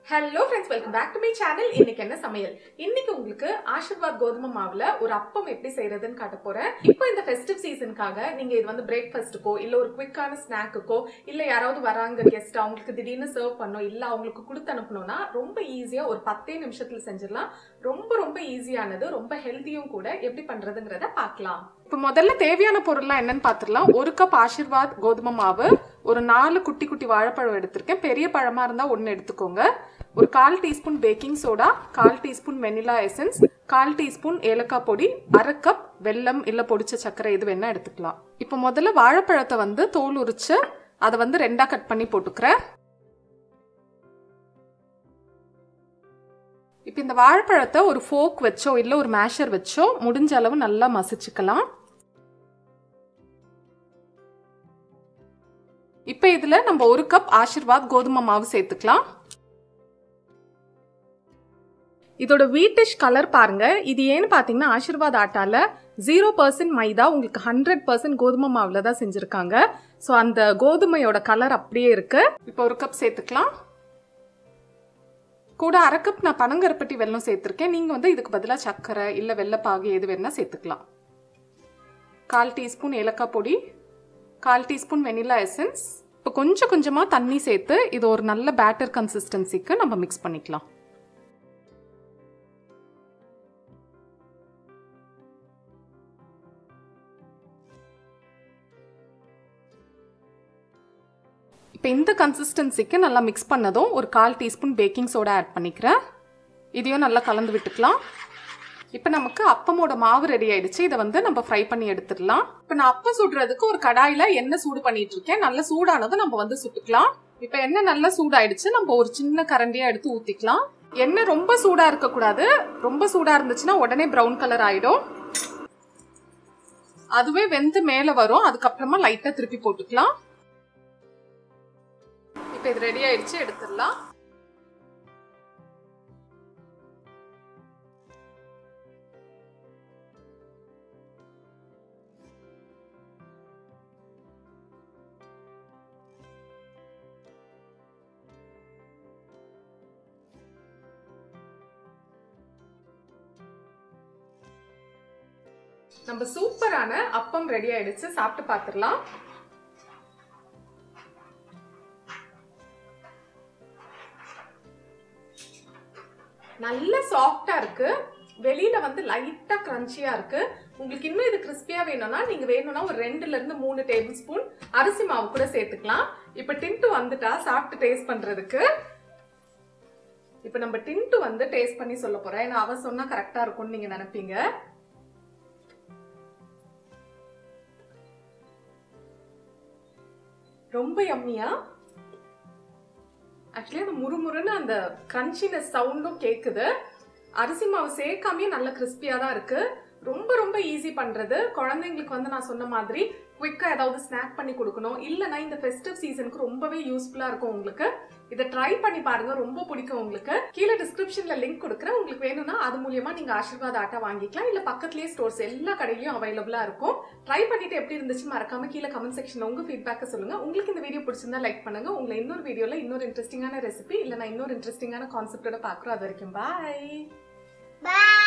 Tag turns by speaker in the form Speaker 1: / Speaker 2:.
Speaker 1: Hello friends welcome back to my channel இன்னைக்கு என்ன சமையல் இன்னைக்கு உங்களுக்கு ஆஷிர்வாத் கோதுமை மாவுல ஒரு அப்பம் எப்படி செய்யறதுன்னு காட்ட போறேன் இப்போ இந்த ஃபெஸ்டிவ் சீசனுக்காக நீங்க இது வந்து பிரேக்ஃபாஸ்ட்டுக்கோ இல்ல ஒரு குவிக்கான ஸ்நாக்குக்கோ இல்ல யாராவது வராங்க கெஸ்ட் அவங்களுக்கு திடீர்னு சர்வ் பண்ணோம் இல்ல அவங்களுக்கு கொடுத்து அனுப்பணும்னா ரொம்ப ஈஸியா ஒரு பத்தே நிமிஷத்துல செஞ்சிடலாம் ரொம்ப ரொம்ப ஈஸியானது ரொம்ப ஹெல்த்தியும் கூட எப்படி பண்றதுங்கிறத பார்க்கலாம் இப்போ முதல்ல தேவையான பொருள்லாம் என்னன்னு பார்த்துடலாம் ஒரு கப் ஆஷிர்வாத் கோதுமை மாவு ஒரு நாலு குட்டி குட்டி வாழைப்பழம் எடுத்திருக்கேன் பெரிய பழமா இருந்தா ஒன்று எடுத்துக்கோங்க ஒரு கால் டீஸ்பூன் பேக்கிங் சோடா கால் டீஸ்பூன் வெனிலா எசன்ஸ் கால் டீஸ்பூன் ஏலக்காய் பொடி அரை கப் வெல்லம் இல்ல பொடிச்ச சர்க்கரை இது வேணா எடுத்துக்கலாம் இப்போ முதல்ல வாழைப்பழத்தை வந்து தோல் உரிச்சு அதை வந்து ரெண்டா கட் பண்ணி போட்டுக்கிறேன் இப்போ இந்த வாழைப்பழத்தை ஒரு ஃபோக் வச்சோ இல்லை ஒரு மேஷர் வச்சோ முடிஞ்ச அளவு நல்லா மசிச்சுக்கலாம் இப்போ இதில் நம்ம ஒரு கப் ஆஷிர்வாத் கோதுமை மாவு சேர்த்துக்கலாம் இதோட வீட்டிஷ் கலர் பாருங்க இது ஏன்னு பார்த்தீங்கன்னா ஆஷிர்வாத் ஆட்டால ஜீரோ பர்சன்ட் மைதா உங்களுக்கு ஹண்ட்ரட் பர்சன்ட் கோதுமை மாவுல தான் செஞ்சிருக்காங்க ஸோ அந்த கோதுமையோட கலர் அப்படியே இருக்கு இப்போ ஒரு கப் சேர்த்துக்கலாம் கூட அரை கப் நான் பனங்கருப்பட்டி வெல்லம் சேர்த்துருக்கேன் நீங்கள் வந்து இதுக்கு பதிலாக சர்க்கரை இல்லை வெள்ளைப்பாகு எது வேணா சேர்த்துக்கலாம் கால் டீஸ்பூன் ஏலக்காய் பொடி கால் டீஸ்பூன் வெனிலா எசன்ஸ் இப்போ கொஞ்சம் கொஞ்சமாக தண்ணி சேர்த்து இது ஒரு நல்ல பேட்டர் கன்சிஸ்டன்சிக்கு நம்ம மிக்ஸ் பண்ணிக்கலாம் இப்போ இந்த கன்சிஸ்டன்சிக்கு நல்லா மிக்ஸ் பண்ணதும் ஒரு கால் டீஸ்பூன் பேக்கிங் சோடா ஆட் பண்ணிக்கிறேன் இதையும் நல்லா கலந்து விட்டுக்கலாம் இப்போ நமக்கு அப்பமோட மாவு ரெடி ஆயிடுச்சு இதை வந்து நம்ம ஃப்ரை பண்ணி எடுத்துடலாம் இப்போ நான் அப்பம் சுடுறதுக்கு ஒரு கடாயில எண்ணெய் சூடு பண்ணிட்டு இருக்கேன் நல்ல சூடானதும் நம்ம வந்து சுட்டுக்கலாம் இப்போ எண்ணெய் நல்லா சூடாயிடுச்சு நம்ம ஒரு சின்ன கரண்டியா எடுத்து ஊத்திக்கலாம் எண்ணெய் ரொம்ப சூடா இருக்க கூடாது ரொம்ப சூடா இருந்துச்சுன்னா உடனே ப்ரௌன் கலர் ஆயிடும் அதுவே வெந்து மேல வரும் அதுக்கப்புறமா லைட்டா திருப்பி போட்டுக்கலாம் இப்போ இது ரெடி ஆயிடுச்சு எடுத்துடலாம் நம்ம சூப்பரான அப்பம் ரெடி ஆயிடுச்சு சாப்பிட்டு பார்த்துடலாம் நல்ல சாஃப்டா இருக்கு வெளியில வந்து லைட்டா கிரன்ச்சியா இருக்கு உங்களுக்கு இன்னும் இது கிறிஸ்பியா வேணும்னா நீங்க வேணும்னா ஒரு ரெண்டுல இருந்து மூணு டேபிள் ஸ்பூன் அரிசி மாவு கூட சேர்த்துக்கலாம் இப்ப டின்ட்டு வந்துட்டா சாப்பிட்டு டேஸ்ட் பண்றதுக்கு இப்ப நம்ம டின்ட்டு வந்து டேஸ்ட் பண்ணி சொல்ல போறேன் ஏன்னா அவ சொன்னா கரெக்டா இருக்கும்னு நீங்க நினைப்பீங்க ரொம்ப யம்மியா ஆக்சுவலி அந்த முறுமுறுன்னு அந்த கிரன்ச்சினஸ் சவுண்டும் கேட்குது அரிசி மாவு சேர்க்காமே நல்ல கிறிஸ்பியாக தான் இருக்கு ரொம்ப ரொம்ப ஈஸி பண்றது குழந்தைங்களுக்கு வந்து நான் சொன்ன மாதிரி குவிக்கா ஏதாவது ஸ்நாக் பண்ணி கொடுக்கணும் இல்லைன்னா இந்த ஃபெஸ்டிவ் சீசனுக்கு ரொம்பவே யூஸ்ஃபுல்லா இருக்கும் உங்களுக்கு இதை ட்ரை பண்ணி பாருங்க ரொம்ப பிடிக்கும் உங்களுக்கு கீழே டிஸ்கிரிப்ஷன்ல லிங்க் கொடுக்குறேன் உங்களுக்கு வேணும்னா அது மூலியமா நீங்க ஆசீர்வாத் ஆட்டா வாங்கிக்கலாம் இல்ல பக்கத்துலயே ஸ்டோர்ஸ் எல்லா கடையிலயும் அவைலபிளா இருக்கும் ட்ரை பண்ணிட்டு எப்படி இருந்துச்சு மறக்காம கீழே கமெண்ட் செக்ஷன்ல உங்க ஃபீட்பேக்கை சொல்லுங்க உங்களுக்கு இந்த வீடியோ பிடிச்சிருந்தா லைக் பண்ணுங்க உங்களை இன்னொரு வீடியோல இன்னொரு இன்ட்ரெஸ்டிங்கான ரெசிபி இல்ல நான் இன்னொரு இன்ட்ரெஸ்டிங்கான கான்செப்டோட பாக்குறோம் அது வரைக்கும் பாய்
Speaker 2: Bye.